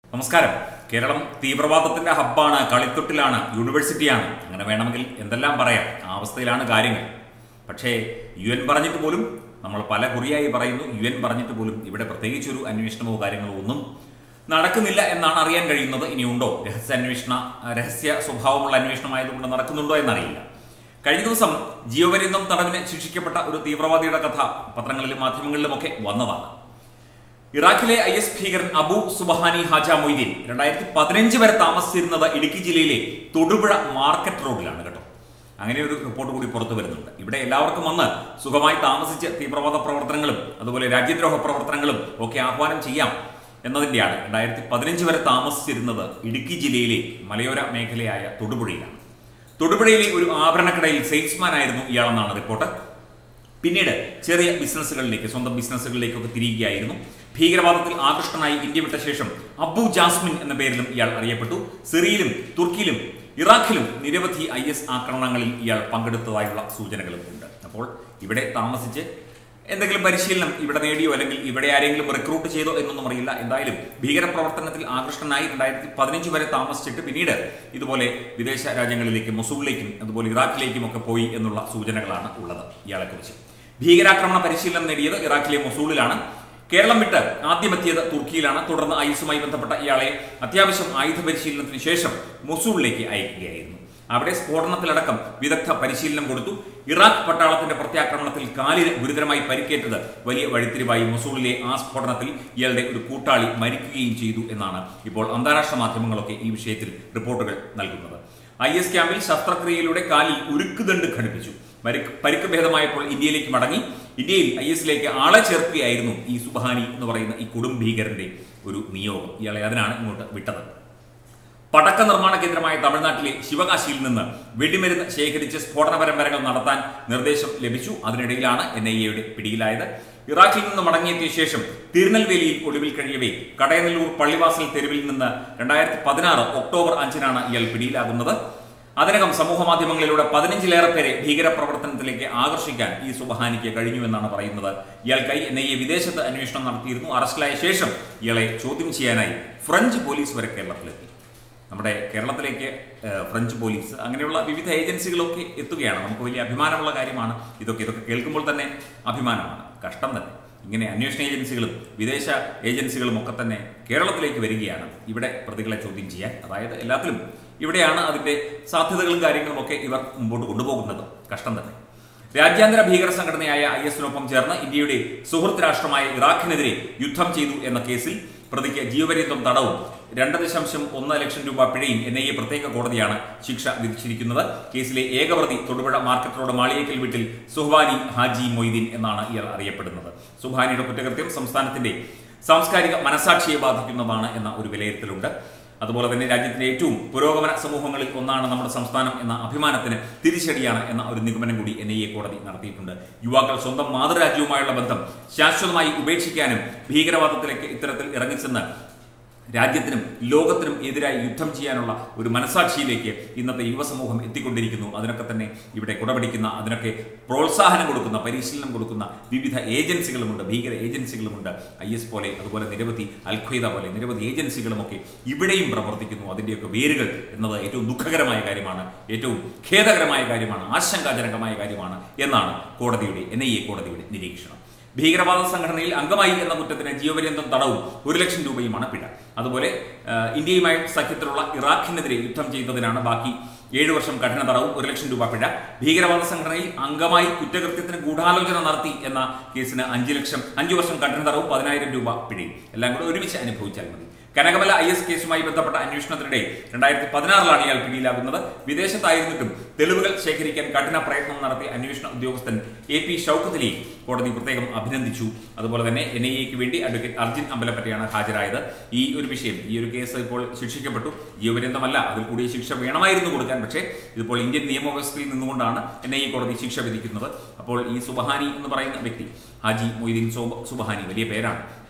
നമസ്കാരം കേരളം തീവ്രവാദത്തിന്റെ ഹബ്ബാണ് കളിത്തൊട്ടിലാണ് യൂണിവേഴ്സിറ്റിയാണ് അങ്ങനെ വേണമെങ്കിൽ എന്തെല്ലാം പറയാം ആ അവസ്ഥയിലാണ് കാര്യങ്ങൾ പക്ഷേ യു എൻ പറഞ്ഞിട്ട് പോലും നമ്മൾ പല കുറിയായി പറയുന്നു യു എൻ പറഞ്ഞിട്ട് പോലും ഇവിടെ പ്രത്യേകിച്ചൊരു അന്വേഷണമോ കാര്യങ്ങളോ ഒന്നും നടക്കുന്നില്ല എന്നാണ് അറിയാൻ കഴിയുന്നത് ഇനിയുണ്ടോ രഹസ്യ അന്വേഷണ രഹസ്യ സ്വഭാവമുള്ള അന്വേഷണമായതുകൊണ്ട് നടക്കുന്നുണ്ടോ എന്നറിയില്ല കഴിഞ്ഞ ദിവസം ജീവപര്യന്തം തടവിന് ശിക്ഷിക്കപ്പെട്ട ഒരു തീവ്രവാദിയുടെ കഥ പത്രങ്ങളിലും മാധ്യമങ്ങളിലുമൊക്കെ വന്നതാണ് ഇറാഖിലെ ഐ എസ് ഭീകരൻ അബു സുബഹാനി ഹാജ മൊയ്തീൻ രണ്ടായിരത്തി പതിനഞ്ച് വരെ താമസിച്ചിരുന്നത് ഇടുക്കി ജില്ലയിലെ തൊടുപുഴ മാർക്കറ്റ് റോഡിലാണ് കേട്ടോ അങ്ങനെ ഒരു റിപ്പോർട്ട് കൂടി പുറത്തു വരുന്നുണ്ട് ഇവിടെ എല്ലാവർക്കും വന്ന് സുഖമായി താമസിച്ച് തീവ്രവാദ പ്രവർത്തനങ്ങളും അതുപോലെ രാജ്യദ്രോഹ പ്രവർത്തനങ്ങളും ഒക്കെ ആഹ്വാനം ചെയ്യാം എന്നതിന്റെയാണ് രണ്ടായിരത്തി പതിനഞ്ച് വരെ താമസിച്ചിരുന്നത് ഇടുക്കി ജില്ലയിലെ മലയോര മേഖലയായ തൊടുപുഴയിലാണ് തൊടുപുഴയിലെ ഒരു ആഭരണക്കടയിൽ സെയിൽസ്മാൻ ആയിരുന്നു ഇയാളെന്നാണ് റിപ്പോർട്ട് പിന്നീട് ചെറിയ ബിസിനസ്സുകളിലേക്ക് സ്വന്തം ബിസിനസ്സുകളിലേക്കൊക്കെ തിരികുകയായിരുന്നു ഭീകരവാദത്തിൽ ആകൃഷ്ടനായി ഇന്ത്യ വിട്ട ശേഷം അബു ജാസ്മിൻ എന്ന പേരിലും ഇയാൾ അറിയപ്പെട്ടു സിറിയയിലും തുർക്കിയിലും ഇറാഖിലും നിരവധി ഐ എസ് ആക്രമണങ്ങളിൽ ഇയാൾ പങ്കെടുത്തതായുള്ള സൂചനകളും ഉണ്ട് അപ്പോൾ ഇവിടെ താമസിച്ച് എന്തെങ്കിലും പരിശീലനം ഇവിടെ നേടിയോ അല്ലെങ്കിൽ ഇവിടെ ആരെങ്കിലും റിക്രൂട്ട് ചെയ്തോ എന്നൊന്നും അറിയില്ല എന്തായാലും ഭീകരപ്രവർത്തനത്തിൽ ആകൃഷ്ടനായി രണ്ടായിരത്തി പതിനഞ്ച് വരെ താമസിച്ചിട്ട് പിന്നീട് ഇതുപോലെ വിദേശ രാജ്യങ്ങളിലേക്കും മൊസൂളിലേക്കും അതുപോലെ ഇറാഖിലേക്കും ഒക്കെ പോയി എന്നുള്ള സൂചനകളാണ് ഉള്ളത് ഇയാളെക്കുറിച്ച് ഭീകരാക്രമണ പരിശീലനം നേടിയത് ഇറാഖിലെ മൊസൂളിലാണ് കേരളം വിട്ട് ആദ്യമെത്തിയത് തുർക്കിയിലാണ് തുടർന്ന് ഐസുമായി ബന്ധപ്പെട്ട ഇയാളെ അത്യാവശ്യം ആയുധ പരിശീലനത്തിന് ശേഷം മൊസൂളിലേക്ക് അയക്കുകയായിരുന്നു അവിടെ സ്ഫോടനത്തിലടക്കം വിദഗ്ധ പരിശീലനം കൊടുത്തു ഇറാഖ് പട്ടാളത്തിന്റെ പ്രത്യാക്രമണത്തിൽ കാലിന് ഗുരുതരമായി പരിക്കേറ്റത് വലിയ വഴിത്തിരിവായി മൊസൂളിലെ ആ സ്ഫോടനത്തിൽ ഇയാളുടെ ഒരു കൂട്ടാളി മരിക്കുകയും ചെയ്തു എന്നാണ് ഇപ്പോൾ അന്താരാഷ്ട്ര മാധ്യമങ്ങളൊക്കെ ഈ വിഷയത്തിൽ റിപ്പോർട്ടുകൾ നൽകുന്നത് ഐ എസ് ക്യാമ്പിൽ ശസ്ത്രക്രിയയിലൂടെ കാലിൽ ഉരുക്കുദണ്ട് ഘടിപ്പിച്ചു പരിക്ക് പരിക്ക് ഭേദമായപ്പോൾ ഇന്ത്യയിലേക്ക് മടങ്ങി ഇന്ത്യയിൽ ഐ എസിലേക്ക് ആളെ ചേർക്കുകയായിരുന്നു ഈ സുബഹാനി എന്ന് പറയുന്ന ഈ കൊടും ഭീകരന്റെ ഒരു നിയോഗം ഇയാളെ അതിനാണ് ഇങ്ങോട്ട് വിട്ടത് പടക്ക നിർമ്മാണ കേന്ദ്രമായ തമിഴ്നാട്ടിലെ ശിവകാശിയിൽ നിന്ന് വെടിമരുന്ന് ശേഖരിച്ച് സ്ഫോടന പരമ്പരകൾ നടത്താൻ നിർദ്ദേശം ലഭിച്ചു അതിനിടയിലാണ് എൻ ഐ എയുടെ പിടിയിലായത് ഇറാഖിൽ നിന്ന് മടങ്ങിയെത്തിയ ശേഷം തിരുനെൽവേലിയിൽ ഒളിവിൽ കഴിയവേ കടയനല്ലൂർ പള്ളിവാസൽ തെരുവിൽ നിന്ന് രണ്ടായിരത്തി പതിനാറ് ഒക്ടോബർ അഞ്ചിനാണ് ഇയാൾ പിടിയിലാകുന്നത് അതിനകം സമൂഹ മാധ്യമങ്ങളിലൂടെ പതിനഞ്ചിലേറെ പേരെ ഭീകരപ്രവർത്തനത്തിലേക്ക് ആകർഷിക്കാൻ ഈ സുബഹാനിക്ക് കഴിഞ്ഞുവെന്നാണ് പറയുന്നത് ഇയാൾക്കായി എൻ ഐ എ വിദേശത്ത് അന്വേഷണം നടത്തിയിരുന്നു അറസ്റ്റിലായ ശേഷം ഇയാളെ ചോദ്യം ചെയ്യാനായി ഫ്രഞ്ച് പോലീസ് വരെ കേരളത്തിലെത്തി നമ്മുടെ കേരളത്തിലേക്ക് ഏഹ്, ഫ്രഞ്ച് പോലീസ് അങ്ങനെയുള്ള വിവിധ ഏജൻസികളൊക്കെ എത്തുകയാണ് നമുക്ക് വലിയ അഭിമാനമുള്ള കാര്യമാണ് ഇതൊക്കെ ഇതൊക്കെ കേൾക്കുമ്പോൾ തന്നെ അഭിമാനമാണ് കഷ്ടം തന്നെ ഇങ്ങനെ അന്വേഷണ ഏജൻസികളും വിദേശ ഏജൻസികളും ഒക്കെ തന്നെ കേരളത്തിലേക്ക് വരികയാണ് ഇവിടെ പ്രതികളെ ചോദ്യം ചെയ്യാൻ അതായത് എല്ലാത്തിലും ഇവിടെയാണ് അതിന്റെ സാധ്യതകളും കാര്യങ്ങളും ഒക്കെ ഇവർ മുമ്പോട്ട് കൊണ്ടുപോകുന്നത് കഷ്ടം തന്നെ രാജ്യാന്തര ഭീകര സംഘടനയായ ഐ എസിനൊപ്പം ചേർന്ന് ഇന്ത്യയുടെ സുഹൃത്ത് രാഷ്ട്രമായ ഇറാഖിനെതിരെ യുദ്ധം ചെയ്തു എന്ന കേസിൽ പ്രതിക്ക് ജീവപര്യന്തം തടവും രണ്ട് ദശാംശം ഒന്ന് ലക്ഷം രൂപ പിഴയും എൻ ഐ എ പ്രത്യേക കോടതിയാണ് ശിക്ഷ വിധിച്ചിരിക്കുന്നത് കേസിലെ ഏകപ്രതി തൊടുപുഴ മാർക്കറ്റ് റോഡ് മാളിയേക്കൽ വീട്ടിൽ സുഹ്വാനി ഹാജി മൊയ്തീൻ എന്നാണ് ഇയാൾ അറിയപ്പെടുന്നത് സുഹാനിയുടെ കുറ്റകൃത്യം സംസ്ഥാനത്തിന്റെ സാംസ്കാരിക മനസാക്ഷിയെ ബാധിക്കുന്നതാണ് എന്ന ഒരു വിലയിരുത്തലുണ്ട് അതുപോലെ തന്നെ രാജ്യത്തിന്റെ ഏറ്റവും പുരോഗമന സമൂഹങ്ങളിൽ ഒന്നാണ് നമ്മുടെ സംസ്ഥാനം എന്ന അഭിമാനത്തിന് തിരിച്ചടിയാണ് എന്ന ഒരു നിഗമനം കൂടി എൻ ഐ എ കോടതി നടത്തിയിട്ടുണ്ട് യുവാക്കൾ സ്വന്തം മാതൃരാജ്യവുമായുള്ള ബന്ധം ശാശ്വതമായി ഉപേക്ഷിക്കാനും ഭീകരവാദത്തിലേക്ക് ഇത്തരത്തിൽ ഇറങ്ങിച്ചെന്ന് രാജ്യത്തിനും ലോകത്തിനും എതിരായി യുദ്ധം ചെയ്യാനുള്ള ഒരു മനസാക്ഷിയിലേക്ക് ഇന്നത്തെ യുവസമൂഹം എത്തിക്കൊണ്ടിരിക്കുന്നു അതിനൊക്കെ തന്നെ ഇവിടെ കുടപിടിക്കുന്ന അതിനൊക്കെ പ്രോത്സാഹനം കൊടുക്കുന്ന പരിശീലനം കൊടുക്കുന്ന വിവിധ ഏജൻസികളുമുണ്ട് ഭീകര ഏജൻസികളുമുണ്ട് ഐ എസ് പോലെ അതുപോലെ നിരവധി അൽഖ്വയ്ദ പോലെ നിരവധി ഏജൻസികളുമൊക്കെ ഇവിടെയും പ്രവർത്തിക്കുന്നു അതിൻ്റെയൊക്കെ വേരുകൾ എന്നത് ഏറ്റവും ദുഃഖകരമായ കാര്യമാണ് ഏറ്റവും ഖേദകരമായ കാര്യമാണ് ആശങ്കാജനകമായ കാര്യമാണ് എന്നാണ് കോടതിയുടെ എൻ ഐ എ കോടതിയുടെ നിരീക്ഷണം ഭീകരവാദ സംഘടനയിൽ അംഗമായി എന്ന കുറ്റത്തിന് ജീവപര്യന്തം തടവും ഒരു ലക്ഷം രൂപയുമാണ് പിഴ അതുപോലെ ആ, ഇന്ത്യയുമായി സഖ്യത്തിലുള്ള ഇറാഖിനെതിരെ യുദ്ധം ചെയ്തതിനാണ് ബാക്കി ഏഴു വർഷം കഠിന തടവും ഒരു ലക്ഷം രൂപ പിഴ ഭീകരവാദ സംഘടനയിൽ അംഗമായി കുറ്റകൃത്യത്തിന് ഗൂഢാലോചന നടത്തി എന്ന കേസിന് അഞ്ച് ലക്ഷം അഞ്ചു വർഷം കഠിന തടവും പതിനായിരം രൂപ പിഴയും എല്ലാം കൂടെ ഒരുമിച്ച് അനുഭവിച്ചാൽ മതി കനകമല ഐ എസ് കേസുമായി ബന്ധപ്പെട്ട അന്വേഷണത്തിനിടെ രണ്ടായിരത്തി പതിനാറിലാണ് ഇയാൾ പിടിയിലാകുന്നത് വിദേശത്തായിരുന്നിട്ടും തെളിവുകൾ ശേഖരിക്കാൻ കഠിന പ്രയത്നം നടത്തിയ അന്വേഷണ ഉദ്യോഗസ്ഥൻ എ പി ഷൌക്കത്തിലെ കോടതി പ്രത്യേകം അഭിനന്ദിച്ചു അതുപോലെ തന്നെ എൻ ഐ എക്ക് വേണ്ടി അഡ്വക്കേറ്റ് അർജുൻ അമ്പലപ്പറ്റയാണ് ഹാജരായത് ഈ ഒരു വിഷയം ഈ ഒരു കേസ് ഇപ്പോൾ ശിക്ഷിക്കപ്പെട്ടു ജീവപര്യന്തമല്ല അതിൽ കൂടിയ ശിക്ഷ വേണമായിരുന്നു കൊടുക്കാൻ പക്ഷേ ഇതിപ്പോൾ ഇന്ത്യൻ നിയമവ്യവസ്ഥയിൽ നിന്നുകൊണ്ടാണ് എൻ ഐ എ കോടതി ശിക്ഷ വിധിക്കുന്നത് അപ്പോൾ ഈ സുബഹാനി എന്ന് പറയുന്ന വ്യക്തി ഹാജി മൊയ്തീൻ സോബ സുബഹാനി വലിയ പേരാണ്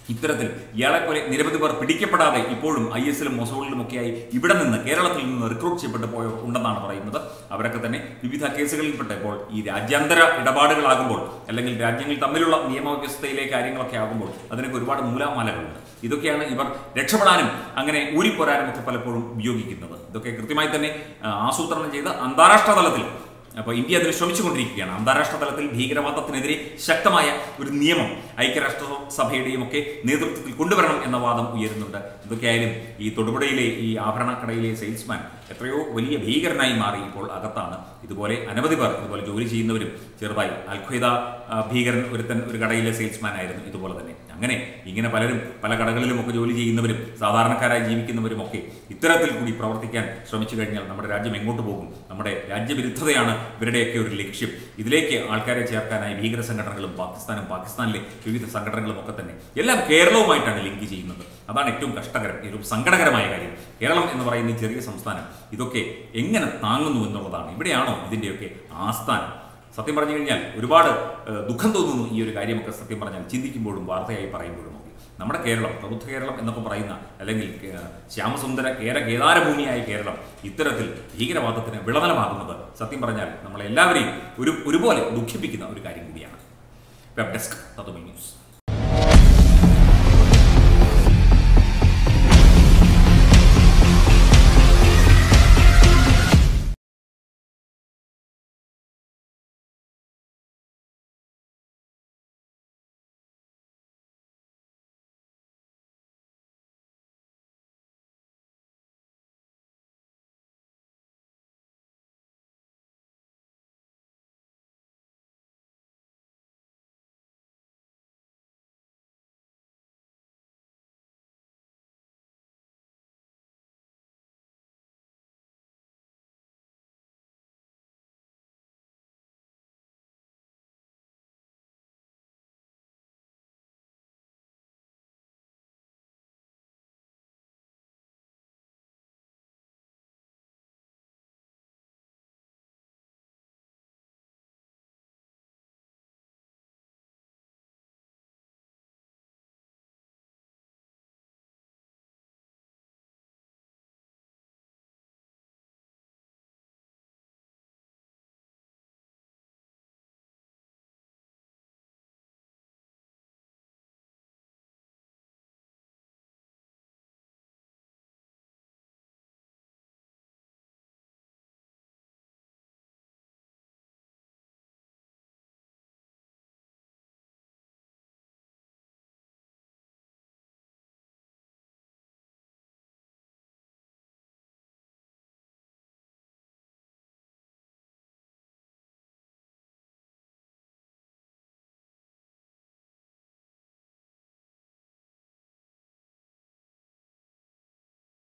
ഇത്തരത്തിൽ ഇയാളെപ്പോലെ നിരവധി പേർ പിടിക്കപ്പെടാതെ ഇപ്പോഴും ഐ എസിലും മൊസോളിലും ഒക്കെയായി ഇവിടെ നിന്ന് കേരളത്തിൽ നിന്ന് റിക്രൂട്ട് ചെയ്യപ്പെട്ടു പോയോ ഉണ്ടെന്നാണ് പറയുന്നത് അവരൊക്കെ തന്നെ വിവിധ കേസുകളിൽപ്പെട്ട ഇപ്പോൾ ഈ രാജ്യാന്തര ഇടപാടുകളാകുമ്പോൾ അല്ലെങ്കിൽ രാജ്യങ്ങൾ തമ്മിലുള്ള നിയമവ്യവസ്ഥയിലെ കാര്യങ്ങളൊക്കെ ആകുമ്പോൾ അതിനൊക്കെ ഒരുപാട് മൂലാമാലകളുണ്ട് ഇതൊക്കെയാണ് ഇവർ രക്ഷപ്പെടാനും അങ്ങനെ ഊരിപ്പോരാനും ഒക്കെ പലപ്പോഴും ഉപയോഗിക്കുന്നത് ഇതൊക്കെ കൃത്യമായി തന്നെ ആ, ആസൂത്രണം ചെയ്ത് അന്താരാഷ്ട്ര തലത്തിൽ അപ്പോൾ ഇന്ത്യ അതിന് ശ്രമിച്ചുകൊണ്ടിരിക്കുകയാണ് അന്താരാഷ്ട്ര തലത്തിൽ ഭീകരവാദത്തിനെതിരെ ശക്തമായ ഒരു നിയമം ഐക്യരാഷ്ട്ര സഭയുടെയും ഒക്കെ നേതൃത്വത്തിൽ കൊണ്ടുവരണം എന്ന വാദം ഉയരുന്നുണ്ട് എന്തൊക്കെയായാലും ഈ തൊടുപുഴയിലെ ഈ ആഭരണക്കടയിലെ സെയിൽസ്മാൻ എത്രയോ വലിയ ഭീകരനായി മാറി ഇപ്പോൾ അകത്താണ് ഇതുപോലെ അനവധി പേർ ഇതുപോലെ ജോലി ചെയ്യുന്നവരും ചെറുതായി അൽഖ്വയ്ദ ആ, ഭീകരൻ ഒരുത്തൻ ഒരു കടയിലെ സെയിൽസ്മാൻ ആയിരുന്നു ഇതുപോലെ തന്നെ അങ്ങനെ ഇങ്ങനെ പലരും പല കടകളിലും ഒക്കെ ജോലി ചെയ്യുന്നവരും സാധാരണക്കാരായി ജീവിക്കുന്നവരും ഒക്കെ ഇത്തരത്തിൽ കൂടി പ്രവർത്തിക്കാൻ ശ്രമിച്ചു കഴിഞ്ഞാൽ നമ്മുടെ രാജ്യം എങ്ങോട്ട് പോകും നമ്മുടെ രാജ്യവിരുദ്ധതയാണ് ഇവരുടെയൊക്കെ ഒരു ലക്ഷ്യം ഇതിലേക്ക് ആൾക്കാരെ ചേർക്കാനായി ഭീകര സംഘടനകളും പാകിസ്ഥാനും പാകിസ്ഥാനിലെ വിവിധ സംഘടനകളും ഒക്കെ തന്നെ എല്ലാം കേരളവുമായിട്ടാണ് ലിങ്ക് ചെയ്യുന്നത് അതാണ് ഏറ്റവും കഷ്ടകരം ഏറ്റവും സങ്കടകരമായ കാര്യം കേരളം എന്ന് പറയുന്ന ഈ ചെറിയ സംസ്ഥാനം ഇതൊക്കെ എങ്ങനെ താങ്ങുന്നു എന്നുള്ളതാണ് ഇവിടെയാണോ ഇതിൻ്റെയൊക്കെ ആസ്ഥാനം സത്യം പറഞ്ഞു കഴിഞ്ഞാൽ ഒരുപാട് ഏഹ്, ദുഃഖം തോന്നുന്നു ഈ ഒരു കാര്യമൊക്കെ സത്യം പറഞ്ഞാൽ ചിന്തിക്കുമ്പോഴും വാർത്തയായി പറയുമ്പോഴും ഒക്കെ നമ്മുടെ കേരളം പ്രബുദ്ധ കേരളം എന്നൊക്കെ പറയുന്ന അല്ലെങ്കിൽ ഏഹ്, ശ്യാമസുന്ദര കേര കേദാരഭൂമിയായ കേരളം ഇത്തരത്തിൽ ഭീകരവാദത്തിന് വിളനലമാകുന്നത് സത്യം പറഞ്ഞാൽ നമ്മളെല്ലാവരെയും ഒരു ഒരുപോലെ ദുഃഖിപ്പിക്കുന്ന ഒരു കാര്യം കൂടിയാണ് വെബ് ഡെസ്ക് തത്വമി ന്യൂസ്